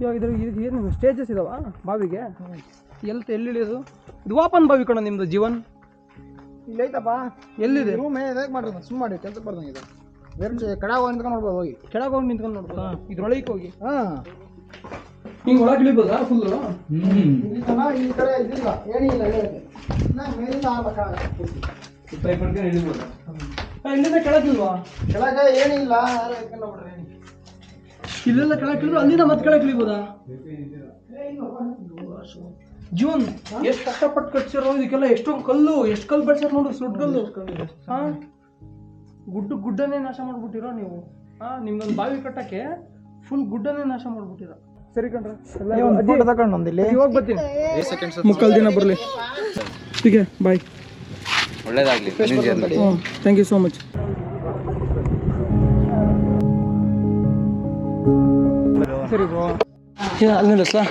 ಇವಾಗ ಇದ್ರ ಇದು ಏನು ಸ್ಟೇಜಸ್ ಇದಾವ ಬಾವಿಗೆ ಎಲ್ಲಿ ಎಲ್ಲಿ ಇಳಿಯೋದು ಇದು ಓಪನ್ ಬಾವಿ ಕಣ ನಿಮ್ದು ಜೀವನ್ ಇಲ್ಲಿ ಐತಪ್ಪ ಎಲ್ಲಿದೆ ರೂಮ್ ಹೇಗೆ ಮಾಡ್ರಿ ಸುಮ್ಮ ಮಾಡಿ ಕೆಲ್ಸಕ್ಕೆ ಬರ್ದಂಗೆ ಇದೆ ಬೇರೆ ಕಡ ನಿಂತ್ಕೊಂಡು ನೋಡ್ಬೋದು ಹೋಗಿ ಕೆಳಗೆ ಹೋಗಿ ನಿಂತ್ಕೊಂಡು ನೋಡ್ಬೋದಾ ಇದ್ರೊಳಗೆ ಹೋಗಿ ಹಾಂ ಹಿಂಗೆ ಒಳಗೆ ಇಳಿಬೋದಾ ಫುಲ್ಲು ಇಲ್ಲಿ ತನ ಈ ಕಡೆ ಇದಿಲ್ಲ ಏಣಿ ಇಲ್ಲ ಹೇಳಕ್ಕೆ ನಾ ಮೇಲಿಂದ ಆಗ್ಬೇಕಾಗತ್ತೆ ಪೂರ್ತಿ. ಇಲ್ಲಿಂದ ಕೆಳಗಿಲ್ವಾ ಕೆಳಗೆ ಏಣಿ ಇಲ್ಲ ಯಾರೋ ಎತ್ಕೊಂಡು ಹೋಗ್ಬಿಡ್ರಿ ಏಣಿ ಇಲ್ಲೆಲ್ಲ ಕೆಳಗೆ ಇಳಿದ್ರು ಅಲ್ಲಿಂದ ಮತ್ತೆ ಕೆಳಗೆ ಇಳಿಬೋದಾ ಜೀವನ್ ಎಷ್ಟು ಕಷ್ಟಪಟ್ಟು ಕಟ್ಸಿರೋ ಇದಕ್ಕೆಲ್ಲ ಎಷ್ಟೊಂದು ಕಲ್ಲು ಎಷ್ಟು ಕಲ್ಲು ಬೆಳ್ಸ್ಯಾರ ನೋಡು ಸುಡ್ ಕಲ್ಲು ಹಾ ಗುಡ್ಡ ಗುಡ್ಡನೇ ನಾಶ ಮಾಡ್ಬಿಟ್ಟಿರೋ ನೀವು ಹಾ ನಿಮ್ದೊಂದು ಬಾವಿ ಕಟ್ಟಕ್ಕೆ ಫುಲ್ ಗುಡ್ಡನೇ ನಾಶ ಮಾಡ್ಬಿಟ್ಟಿರೋ ಸರಿ ಕಣ್ರ ಫೋಟೋ ತಗೊಂಡು ಒಂದಿಲ್ಲಿ ಇವಾಗ ಬರ್ತೀನಿ ಮುಕ್ಕಲ್ ದಿನ ಬರಲಿ ಹೀಗೆ ಬಾಯ್ ಒಳ್ಳೇದಾಗ್ಲಿ ಮುಂದಿನ ಜರ್ನಿ. ಹ್ಞೂ ಥ್ಯಾಂಕ್ ಯು ಸೋ ಮಚ್ ಸರಿ ಬ್ರೋ ಅಲ್ಲಿ ನಿಲ್ಲಿಸ್ಲಾ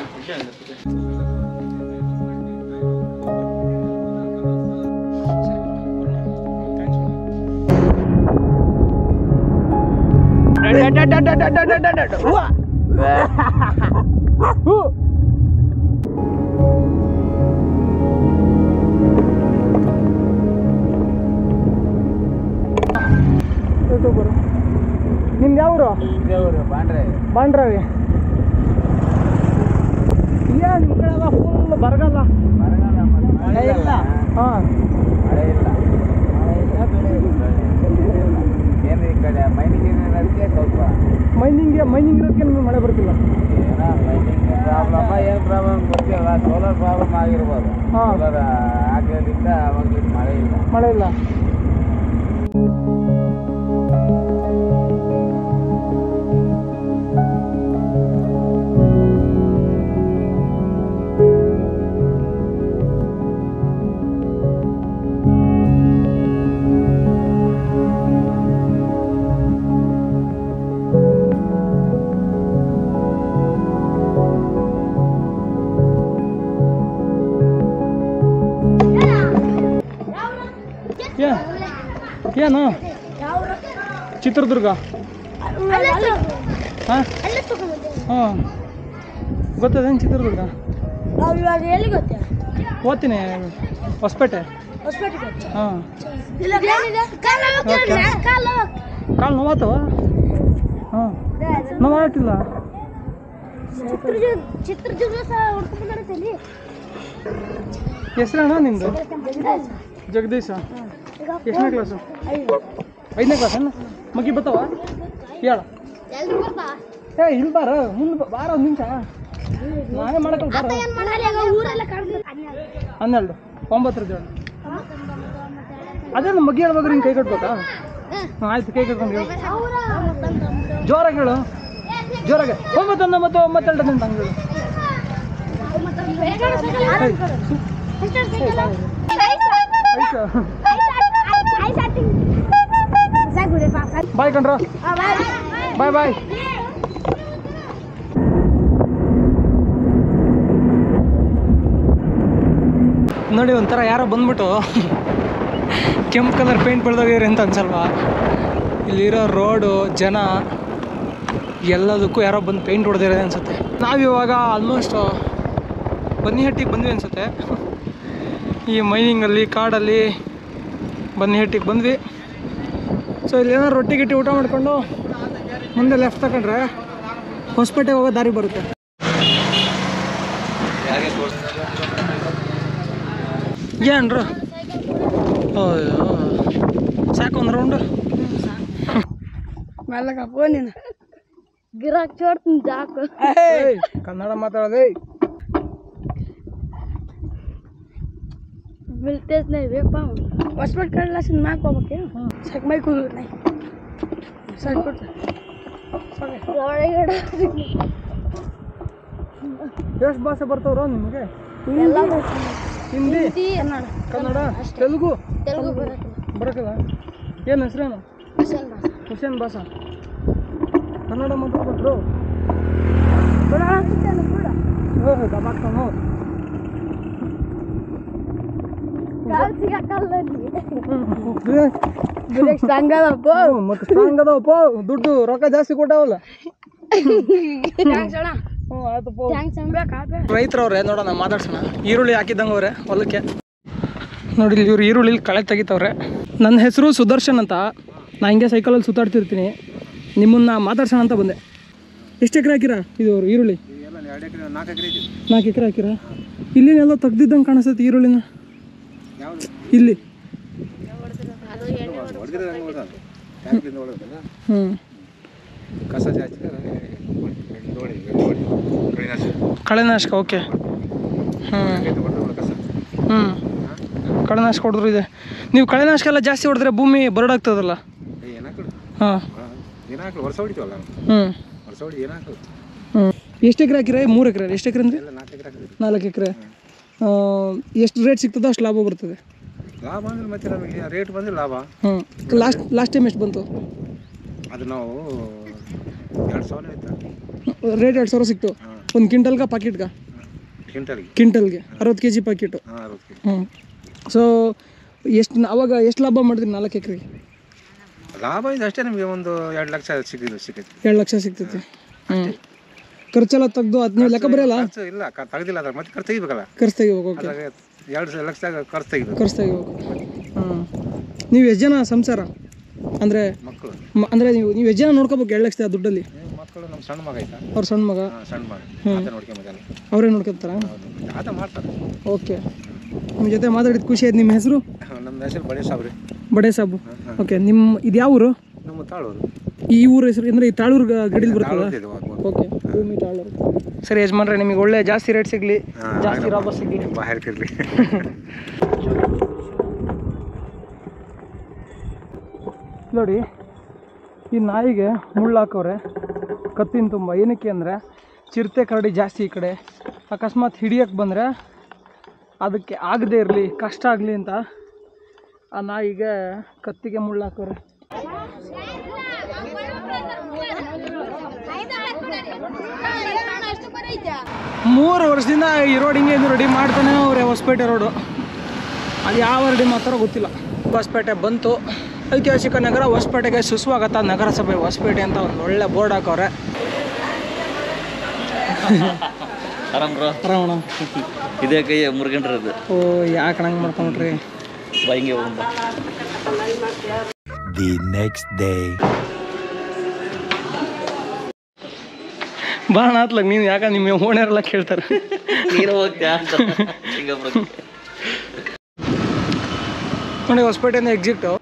ನಿಮ್ದು ಯಾವರು ಬಾಂಡ್ರಾವಿ ಏ ನಿಮ್ಮ ಕಡೆ ಎಲ್ಲ ಫುಲ್ ಬರಗಲ್ಲ ಹಾಂ ಏನು ಈ ಕಡೆ ಮೈನಿಂಗ್ ಇರೋದಕ್ಕೆ ಸ್ವಲ್ಪ ಮೈನಿಂಗ್ಗೆ ಮೈನಿಂಗ್ ಇರೋದಕ್ಕೆ ನಿಮಗೆ ಮಳೆ ಬರ್ತಿಲ್ಲ ಏನೋ ಮೈನಿಂಗ್ ಪ್ರಾಬ್ಲಮ್ ಏನು ಪ್ರಾಬ್ಲಮ್ ಗೊತ್ತಿಲ್ಲ ಸೋಲಾರ್ ಪ್ರಾಬ್ಲಮ್ ಆಗಿರ್ಬೋದು ಹಾ. ಸೋಲಾರ್ ಹಾಕೋದ್ರಿಂದ ಅವಾಗಲಿಂದ ಮಳೆ ಇಲ್ಲ ಮಳೆ ಇಲ್ಲ ಏ ಏನು ಚಿತ್ರದುರ್ಗ ಹಾಂ ಹಾಂ ಗೊತ್ತದೇನು ಚಿತ್ರದುರ್ಗ ನಾವು ಇವಾಗ ಎಲ್ಲಿ ಗೊತ್ತಾ ಓದ್ತೀನಿ ಹೊಸಪೇಟೆ ಹೊಸಪೇಟೆಗೆ ಹಾಂ ಇಲ್ಲ ಏನಿದೆ ಕಾಲ ಕಾಲ ಕಾಲು ನೋವಾತವ ಹಾಂ ನೋವಾಗ್ತಿಲ್ಲ ಚಿತ್ರದುರ್ಗ ಚಿತ್ರದುರ್ಗ ಸಹ ಹುಡ್ಕೊಂಡು ಬಂದಿರ್ತೀನಿ ಹೆಸ್ರಣ್ಣ ನಿಂದು ಜಗದೀಶ ಎಷ್ಟನೇ ಕ್ಲಾಸು ಐದನೇ ಕ್ಲಾಸ್ ಅಣ್ಣ ಮಗಿ ಬರ್ತಾವ ಹೇಳ ಎಲ್ರು ಬರ್ತಾ ಏ ಇಲ್ಲಿ ಬಾರ ಮುಂದೆ ಬಾರ ಒಂದು ನಿಮಿಷ ನಾನೇ ಮಾಡಕ್ಕಲ್ಲ ಬಾರ ಏನ್ ಮಾಡಲ್ಲ ಈಗ ಊರೆಲ್ಲ ಕಾಣ್ತದೆ ಹನ್ನೆರಡು ಒಂಬತ್ತರದ್ದು ಹೇಳು ಅದೇ ನಮ್ಮ ಮಗಿ ಹೇಳ್ಬೇಕಾದ್ರೆ ಹಿಂಗೆ ಕೈ ಕಟ್ಬೇಕಾ ಹಾಂ ಆಯ್ತು ಕೈ ಕಟ್ಕೊಂಡು ಹೇಳು ಜೋರಾಗಿ ಹೇಳು ಜೋರಾಗಿ ಒಂಬತ್ತೊಂದು ಮತ್ತು ಒಂಬತ್ತೆರಡು ಅಂತ ಹಂಗೆ ಹೇಳು ಆಯ್ತಾ ಬಾಯ್ ಕಣ್ರ ಬಾಯ್ ಬಾಯ್ ನೋಡಿ ಒಂಥರ ಯಾರೋ ಬಂದ್ಬಿಟ್ಟು ಕೆಂಪು ಕಲರ್ ಪೇಂಟ್ ಬೆಳೆದೋಗಿರಿ ಅಂತ ಅನ್ಸಲ್ವಾ ಇಲ್ಲಿರೋ ರೋಡು ಜನ ಎಲ್ಲದಕ್ಕೂ ಯಾರೋ ಬಂದು ಪೇಂಟ್ ಹೊಡೆದಿರೋದು ಅನ್ಸುತ್ತೆ ನಾವಿವಾಗ ಆಲ್ಮೋಸ್ಟ್ ಬನ್ನಿಹಟ್ಟಿಗೆ ಬಂದ್ವಿ ಅನ್ಸುತ್ತೆ ಈ ಮೈನಿಂಗಲ್ಲಿ ಕಾಡಲ್ಲಿ ಬನ್ನಿಹಟ್ಟಿಗೆ ಬಂದ್ವಿ ಸೊ ಇಲ್ಲಿ ಏನಾದ್ರು ರೊಟ್ಟಿ ಗಿಟ್ಟಿ ಊಟ ಮಾಡ್ಕೊಂಡು ಮುಂದೆ ಲೆಫ್ಟ್ ತಗೊಂಡ್ರೆ ಹೊಸಪೇಟೆಗೆ ಹೋಗೋ ದಾರಿ ಬರುತ್ತೆ ಏನ್ರು ಅಯ್ಯೋ ಸಾಕು ಒಂದು ರೌಂಡು ಮೆಲ್ಲಗ ಫೋನಿನ ಗಿರಾಕ್ ಚೋಡ್ತೀನಿ ಜಾಕು ಕನ್ನಡ ಮಾತಾಡೋದೇ मिलतेच नाही वे पाहून हॉस्पिटल काढला असेल माग बाबा सग माई कुल नाही ಎಷ್ಟು ಭಾಷೆ ಬರ್ತಾವ್ರ ನಿಮಗೆ ಹಿಂದಿ ಕನ್ನಡ ಕನ್ನಡ ತೆಲುಗು ತೆಲುಗು ಬರೋಕಿಲ್ಲ ಬರಕಲ್ಲ ಏನು ಹೆಸ್ರೇನು ಹುಸೇನ್ ಭಾಷೆ ಹುಸೇನ್ ಬಾಸಾ ಕನ್ನಡ ಮಾತಾಡ್ಬೇಕು ಓಹ್ ದಬಾಕ್ತಾನೋ ಸಂಗದಪ್ಪ ಮತ್ತೆ ಸ್ಟ್ರಾಂಗ್ ಅದಾವಪ್ಪ ದುಡ್ಡು ರೊಕ್ಕ ಜಾಸ್ತಿ ಕೊಟ್ಟಾವಲ್ಲ ಹ್ಞೂ ಆಯ್ತು ಥ್ಯಾಂಕ್ಸ್ ಬೇಕಾ ರೈತರವ್ರೆ ನೋಡೋಣ ಮಾತಾಡ್ಸೋಣ ಈರುಳ್ಳಿ ಹಾಕಿದ್ದಂಗೆ ಅವ್ರೆ ಹೊಲಕ್ಕೆ ನೋಡಿ ಇಲ್ಲಿ ಇವ್ರು ಈರುಳ್ಳಿ ಕಳೆ ತೆಗಿತವ್ರೆ ನನ್ನ ಹೆಸರು ಸುದರ್ಶನ್ ಅಂತ ನಾ ಹಿಂಗೆ ಸೈಕಲಲ್ಲಿ ಸುತ್ತಾಡ್ತಿರ್ತೀನಿ ನಿಮ್ಮನ್ನ ಮಾತಾಡ್ಸೋಣ ಅಂತ ಬಂದೆ ಎಷ್ಟು ಎಕರೆ ಹಾಕಿರಾ ಇದು ಅವ್ರು ಈರುಳ್ಳಿ ಎಲ್ಲ ಎರಡು ಎಕರೆ ನಾಲ್ಕು ಎಕರೆ ಇದೆ ನಾಲ್ಕು ಎಕರೆ ಹಾಕಿರಾ ಇಲ್ಲಿನೆಲ್ಲ ತೆಗ್ದಿದ್ದಂಗೆ ಕಾಣಿಸ್ತೈತೆ ಈರುಳ್ಳಿನ ಯಾವುದು ಇಲ್ಲಿ ಹೊಡೆದ್ರೆ ಹಂಗೆ ಹೊಡೆದ ಟ್ಯಾಂಕ್ಲಿಂದ ಹೊಡೆದಲ್ಲ ಹ್ಞೂ ಕಸ ಜಾಸ್ತಿ ನೋಡಿ ನೋಡಿ ಕೈನಾಶ ಕಳೆನಾಶಕ ಓಕೆ ಹ್ಞೂ ಹೊಡೆದ್ರೆ ಕಸ ಹ್ಞೂ ಕಳೆನಾಶಕ ಹೊಡೆದ್ರು ಇದೆ ನೀವು ಕಳೆನಾಶಕ ಎಲ್ಲ ಜಾಸ್ತಿ ಹೊಡೆದ್ರೆ ಭೂಮಿ ಬರಡಾಗ್ತದಲ್ಲ ಏನಾಕಳು ಹಾಂ ಏನಾಕಳು ವರ್ಷ ಹೊಡಿತೀವಲ್ಲ ಹ್ಞೂ ವರ್ಷ ಹೊಡಿ ಏನಾಕಳು ಹ್ಞೂ ಎಷ್ಟು ಎಕರೆ ಹಾಕಿರ ಮೂರು ಎಕರೆ ಎಷ್ಟು ಎಕರೆ ಅಂದರೆ ಎಲ್ಲ ನಾಲ್ಕು ಎಕರೆ ಹಾಕಿದ್ವಿ ನಾಲ್ಕು ಎಕರೆ ಎಷ್ಟು ರೇಟ್ ಸಿಗ್ತದೋ ಅಷ್ಟು ಲಾಭ ಬರ್ತದೆ ಲಾಭ ಅಂದ್ರೆ ಮತ್ತೆ ನಮಗೆ ರೇಟ್ ಬಂದ್ರೆ ಲಾಭ ಹ್ಞೂ ಲಾಸ್ಟ್ ಲಾಸ್ಟ್ ಟೈಮ್ ಎಷ್ಟು ಬಂತು ಅದು ನಾವು ಎರಡು ಸಾವಿರ ಆಯ್ತಾ ರೇಟ್ ಎರಡು ಸಾವಿರ ಸಿಕ್ತು ಹಾಂ ಒಂದು ಕ್ವಿಂಟಲ್ಗೆ ಪಾಕೆಟ್ಗೆ ಕ್ವಿಂಟಲ್ಗೆ ಕ್ವಿಂಟಲ್ಗೆ ಅರವತ್ತು ಕೆ ಜಿ ಪಾಕೆಟು ಹಾಂ ಅರವತ್ತು ಕೆ ಹ್ಞೂ ಸೊ ಎಷ್ಟು ಅವಾಗ ಎಷ್ಟು ಲಾಭ ಮಾಡಿದ್ರಿ ನಾಲ್ಕು ಎಕರೆಗೆ ಲಾಭ ಇದೆ ಅಷ್ಟೇ ನಮಗೆ ಒಂದು ಎರಡು ಲಕ್ಷ ಸಿಕ್ಕಿದ್ದು ಸಿಕ್ಕೈತಿ ಎರಡು ಲಕ್ಷ ಸಿಗ್ತೈತೆ ಹ್ಞೂ ಖರ್ಚೆಲ್ಲ ತೆಗ್ದು ಹದಿನೈದು ಲೆಕ್ಕ ಬರೆಯಲ್ಲ ಖರ್ಚು ಇಲ್ಲ ಕ- ತೆಗ್ದಿಲ್ಲ ಅದ್ರ ಮತ್ತೆ ಖರ್ಚು ತೆಗಿಬೇಕಲ್ಲ ಖರ್ಚು ತೆಗಿಬೇಕು ಓಕೆ ಅದ್ರಾಗ ಎರಡು ಲಕ್ಷದಾಗ ಖರ್ಚು ತೆಗಿಬೇಕು ಖರ್ಚು ತೆಗಿಬೇಕು ಹಾಂ ನೀವು ಎಷ್ಟು ಜನ ಸಂಸಾರ ಅಂದರೆ ಮಕ್ಕಳು ಅಂದರೆ ನೀವು ನೀವು ಎಷ್ಟು ಜನ ನೋಡ್ಕೋಬೇಕು ಎರಡು ಲಕ್ಷದ ದುಡ್ಡಲ್ಲಿ ಏ, ಮಕ್ಕಳು ನಮ್ಮ ಸಣ್ಣ ಮಗ ಆಯ್ತಾ ಅವ್ರ ಸಣ್ಣ ಮಗ ಹಾಂ ಸಣ್ಣ ಮಗ ಆತ ನೋಡ್ಕೊಂಬಲ್ಲ ಅವರೇ ನೋಡ್ಕೊತಾರ ಆತ ಮಾಡ್ತಾರೆ ಓಕೆ ನಿಮ್ಮ ಜೊತೆ ಮಾತಾಡಿದ ಖುಷಿ ಆಯ್ತು ನಿಮ್ಮ ಹೆಸರು ನಮ್ಮ ಹೆಸರು ಬಡೇ ಸಾಬ್ರಿ ಬಡೆ ಸಾಬು ಓಕೆ ನಿಮ್ಮ ಇದು ಯಾವ ಊರು ನಮ್ಮ ತಾಳೂರು ಈ ಊರು ಹೆಸರು ಅಂದರೆ ಈ ತಾಳೂರು ಗಡಿಲಿ ಬರ್ತಲ್ಲ ತಾಳೂರು ಇದೆ ವಾಗ್ಮೂರು. ಓಕೆ ಭೂಮಿ ತಾಳೂರು ಸರಿ ಯಜಮಾನ್ರೆ ನಿಮಗೆ ಒಳ್ಳೆ ಜಾಸ್ತಿ ರೇಟ್ ಸಿಗಲಿ ಹಾ, ಜಾಸ್ತಿ ಲಾಭ ಸಿಗಲಿ ಬಾಹಿರ್ಕಿರ್ಲಿ ನೋಡಿ ಈ ನಾಯಿಗೆ ಮುಳ್ಳು ಹಾಕವ್ರೆ ಕತ್ತಿನ ತುಂಬ ಏನಕ್ಕೆ ಅಂದರೆ ಚಿರತೆ ಕರಡಿ ಜಾಸ್ತಿ ಈ ಕಡೆ ಅಕಸ್ಮಾತ್ ಹಿಡಿಯಕ್ಕೆ ಬಂದರೆ ಅದಕ್ಕೆ ಆಗದೇ ಇರಲಿ ಕಷ್ಟ ಆಗಲಿ ಅಂತ ಆ ನಾಯಿಗೆ ಕತ್ತಿಗೆ ಮುಳ್ಳು ಹಾಕವ್ರೆ ಮೂರು ವರ್ಷದಿಂದ ಈ ರೋಡ್ ಹಿಂಗೆ ಇದು ರೆಡಿ ಮಾಡ್ತಾನೆ ಅವ್ರೆ ಹೊಸಪೇಟೆ ರೋಡು ಅದು ಯಾವ ರೆಡಿ ಮಾಡ್ತಾರೋ ಗೊತ್ತಿಲ್ಲ ಹೊಸಪೇಟೆ ಬಂತು ಐತಿಹಾಸಿಕ ನಗರ ಹೊಸಪೇಟೆಗೆ ಸುಸ್ವಾಗತ ನಗರಸಭೆ ಹೊಸಪೇಟೆ ಅಂತ ಒಂದು ಒಳ್ಳೆ ಬೋರ್ಡ್ ಹಾಕವ್ರೆ ಆರಾಮ್ ಬ್ರೋ ರಾವಣ ಇದೇ ಕೈ ಮುರ್ಗಂಡ್ರದ್ದು ಓ ಯಾಕೆ ಹಂಗೆ ಮಾಡ್ಕೊಂಡ್ರಿ ಬಾ ಹಿಂಗೆ ಹೋಗೋಣ ಬಾ. The next day. ಭಾಳ ಆತ್ಲಾಗ ನೀವು ಯಾಕೆ ನಿಮ್ಮ ಓಣರೆಲ್ಲ ಕೇಳ್ತಾರೆ ನೀನು ಹೋಗ್ತೀಯಾ ಅಂತ ಸಿಂಗಾಪುರಕ್ಕೆ ನೋಡಿ ಹೊಸಪೇಟೆಯಿಂದ ಎಕ್ಸಿಟ್ಟು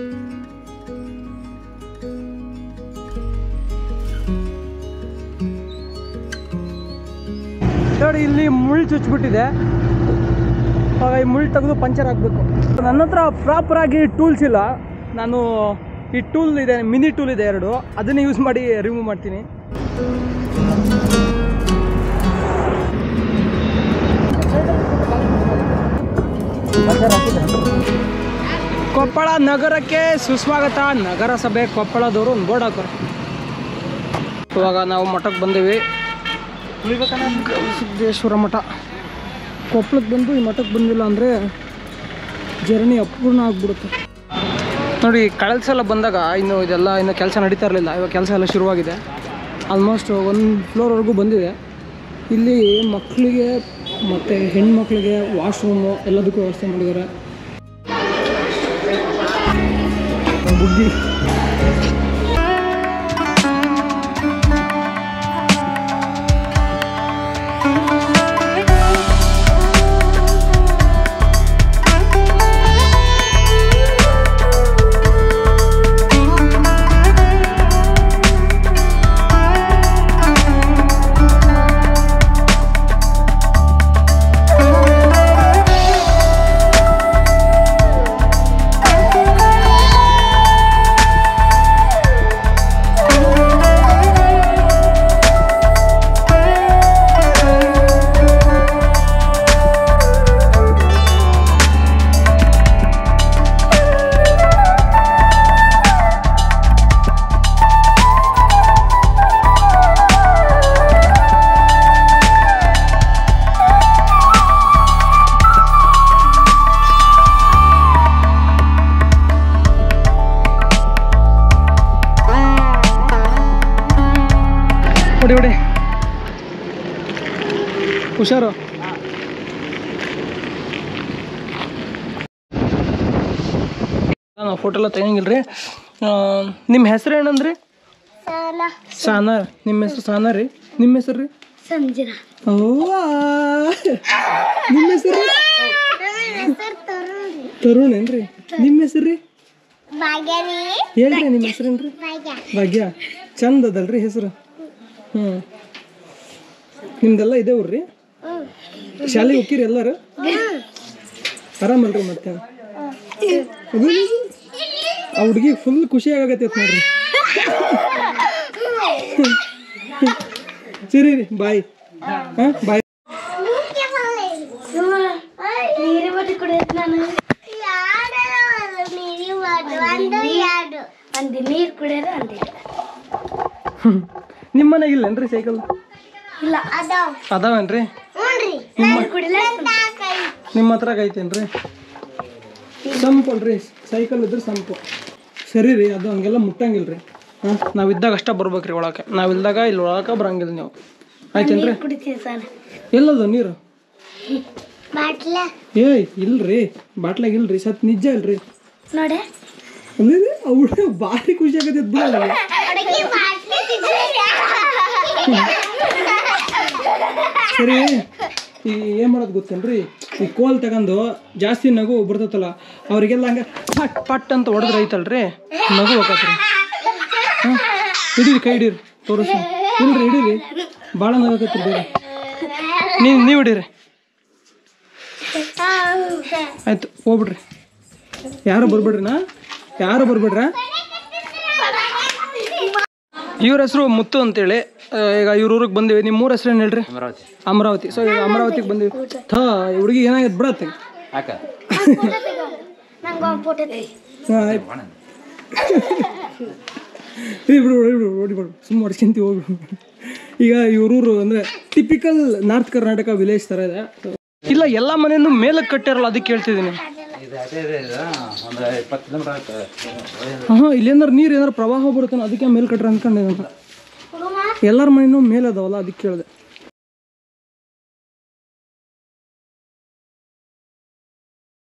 ನೋಡಿ ಇಲ್ಲಿ ಮುಳ್ಳು ಚುಚ್ಚಿಬಿಟ್ಟಿದೆ ಆಗ ಈ ಮುಳ್ಳು ತೆಗೆದು ಪಂಚರ್ ಆಗಬೇಕು ನನ್ನ ಹತ್ರ ಪ್ರಾಪರ್ ಆಗಿ ಟೂಲ್ಸ್ ಇಲ್ಲ ನಾನು ಈ ಟೂಲ್ ಇದೆ ಮಿನಿ ಟೂಲ್ ಇದೆ ಎರಡು ಅದನ್ನೇ ಯೂಸ್ ಮಾಡಿ ರಿಮೂವ್ ಮಾಡ್ತೀನಿ ಕೊಪ್ಪಳ ನಗರಕ್ಕೆ ಸುಸ್ವಾಗತ ನಗರಸಭೆ ಕೊಪ್ಪಳದವರು ಒಂದು ಬೋರ್ಡ್ ಹಾಕೋರು ಇವಾಗ ನಾವು ಮಠಕ್ಕೆ ಬಂದೀವಿ ಸಿದ್ದೇಶ್ವರ ಮಠ ಕೊಪ್ಪಳಕ್ಕೆ ಬಂದು ಈ ಮಠಕ್ಕೆ ಬಂದಿಲ್ಲ ಅಂದರೆ ಜರ್ನಿ ಅಪೂರ್ಣ ಆಗ್ಬಿಡುತ್ತೆ ನೋಡಿ ಕಳೆದ ಸಲ ಬಂದಾಗ ಇನ್ನು ಇದೆಲ್ಲ ಇನ್ನು ಕೆಲಸ ನಡೀತಾ ಇರಲಿಲ್ಲ ಇವಾಗ ಕೆಲಸ ಎಲ್ಲ ಶುರುವಾಗಿದೆ ಆಲ್ಮೋಸ್ಟ್ ಒಂದು ಫ್ಲೋರ್ವರೆಗೂ ಬಂದಿದೆ ಇಲ್ಲಿ ಮಕ್ಕಳಿಗೆ ಮತ್ತು ಹೆಣ್ಮಕ್ಳಿಗೆ ವಾಶ್ರೂಮು ಎಲ್ಲದಕ್ಕೂ ವ್ಯವಸ್ಥೆ ಮಾಡಿದ್ದಾರೆ ಬುದ್ಧಿ ಹುಷಾರು ನಾವು ಫೋಟೋ ಎಲ್ಲ ತೆಗಿಯಂಗಿಲ್ರಿ ನಿಮ್ಮ ಹೆಸರು ಏನಂದ್ರಿ ಸಾನಾರ್ ನಿಮ್ಮ ಹೆಸರು ಸಾನಾರ್ ರೀ ನಿಮ್ಮ ಹೆಸರು ರೀ ಸಂಜನಾ ಅವ್ವಾ. ನಿಮ್ಮ ಹೆಸರು ತರುಣ್ ಏನ್ರಿ ನಿಮ್ಮ ಹೆಸರು ರೀ ಹೇಳ್ರಿ ನಿಮ್ಮ ಹೆಸರೇನ್ರಿ ಭಾಗ್ಯ ಚಂದ ಅದಲ್ರಿ ಹೆಸರು ಹ್ಞೂ ನಿಮ್ದೆಲ್ಲ ಇದೆ ಊರ್ರಿ ಶಾಲೆಗೆ ಹೋಗಿರಿ ಎಲ್ಲಾರು ಆರಾಮಲ್ರಿ ಮತ್ತೆ ಅದು ಆ ಹುಡುಗಿ ಫುಲ್ ಖುಷಿ ಆಗತ್ತೈತೆ ನೋಡ್ರಿ ಸರಿ ರೀ ಬಾಯ್ ಹಾಂ ಬಾಯ್ ನೀರೇ ಬಟ್ಟಿ ಕುಡಿಯತ್ ನಾನು ಅಂದಿ ನೀರು ಕುಡಿಯೋದು ಅಂದಿ ನಿಮ್ಮ ಮನೆಗೆ ಇಲ್ಲೇನ್ರಿ ಸೈಕಲ್ ಇಲ್ಲ ಅದಾವೇನ್ರಿ ನೀರು ಕುಡಿಲ ನಿಮ್ಮ ಹತ್ರ ಐತೇನ್ರಿ ಸಂಪು ಅಲ್ರಿ ಸೈಕಲ್ ಇದ್ರೆ ಸಂಪು ಸರಿ ರೀ ಅದು ಹಂಗೆಲ್ಲ ಮುಟ್ಟಂಗಿಲ್ರಿ ಹಾಂ ನಾವಿದ್ದಾಗ ಅಷ್ಟ ಬರ್ಬೇಕ್ರಿ ಒಳಕ್ಕೆ ನಾವಿಲ್ದಾಗ ಇಲ್ಲಿ ಒಳಕ್ಕೆ ಬರಂಗಿಲ್ಲ ನೀವು ಆಯ್ತೇನ್ರಿ ಕುಡಿತೀವಿ ಸರ್ ಎಲ್ಲದು ನೀರು ಬಾಟ್ಲ ಏಯ್ ಇಲ್ರಿ ಬಾಟ್ಲಾಗ ಇಲ್ರಿ ಸತ್ ನಿಜ ಇಲ್ರಿ ನೋಡೆ ಅಂದ್ರೆ ಅವ್ಳು ಭಾರಿ ಖುಷಿ ಆಗತ್ತೆ ಬಿಡಲ್ಲ ಸರಿ ಈ ಏನು ಮಾಡೋದು ಗೊತ್ತೇನ್ರಿ ಈ ಕೋಲ್ ತಗೊಂಡು ಜಾಸ್ತಿ ನಗು ಬರ್ತೈತಲ್ಲ ಅವರಿಗೆಲ್ಲ ಹಂಗೆ ಪಟ್ ಪಟ್ ಅಂತ ಹೊಡೆದ್ರೆ ಐತಲ್ರಿ ನಗು ಹೋಗತ್ರಿ ಹಾಂ ಹಿಡೀರಿ ಕೈ ಹಿಡೀರಿ ತೋರಿಸಿ ಇಲ್ರಿ ಹಿಡೀರಿ ಭಾಳ ನಗಕತ್ರಿ ಬೇರೆ ನೀವು ನೀವು ಹಿಡೀರಿ ಆಯ್ತು ಹೋಗ್ಬಿಡ್ರಿ ಯಾರು ಬರ್ಬೇಡ್ರಿನಾ ಯಾರು ಬರ್ಬೇಡ್ರ ಇವ್ರ ಹೆಸರು ಮುತ್ತು ಅಂತೇಳಿ ಆ, ಈಗ ಇವ್ರ ಊರಿಗೆ ಬಂದಿವಿ ನಿಮ್ಮ ಊರ ಹೆಸರು ಏನು ಹೇಳ್ರಿ ಅಮರಾವತಿ ಅಮರಾವತಿ ಸೊ ಈಗ ಅಮರಾವತಿಗೆ ಬಂದಿವಿ ಥಾ ಈ ಹುಡುಗಿ ಏನಾಗೈತೆ ಬಿಡತ್ತೆ ಯಾಕ ನಂಗೆ ಒಂದು ಫೋಟೋ ಹಾಂ ಆಯ್ತು ಏ ಬಿಡು ಬಿಡು ಬಿಡು ಓಡಿ ಬಿಡು ಸುಮ್ಮನೆ ಹೊಡ್ಸ್ಕೊಂತೀವಿ ಹೋಗಿ ಈಗ ಇವ್ರೂರು ಅಂದರೆ ಟಿಪಿಕಲ್ ನಾರ್ತ್ ಕರ್ನಾಟಕ ವಿಲೇಜ್ ಥರ ಇದೆ ಇಲ್ಲ ಎಲ್ಲ ಮನೆಯನ್ನು ಮೇಲಕ್ಕೆ ಕಟ್ಟಾರಲ್ಲ ಅದಕ್ಕೆ ಕೇಳ್ತಿದ್ದೀನಿ ಇದು ಅದೇ ಇದೆ ಇದು ಒಂದು ಇಪ್ಪತ್ತು ಕಿಲೋಮೀಟರ್ ಆಗುತ್ತೆ ಹಾಂ ಇಲ್ಲೇನಾರು ನೀರು ಏನಾರು ಪ್ರವಾಹ ಬರುತ್ತಾನೆ ಅದಕ್ಕೆ ಮೇಲೆ ಕಟ್ರ ಅನ್ಕೊಂಡಿದ್ದೀನಿ ಎಲ್ಲರ ಮನೆಯೂ ಮೇಲೆ ಅದಾವಲ್ಲ ಅದಕ್ಕೆ ಕೇಳಿದೆ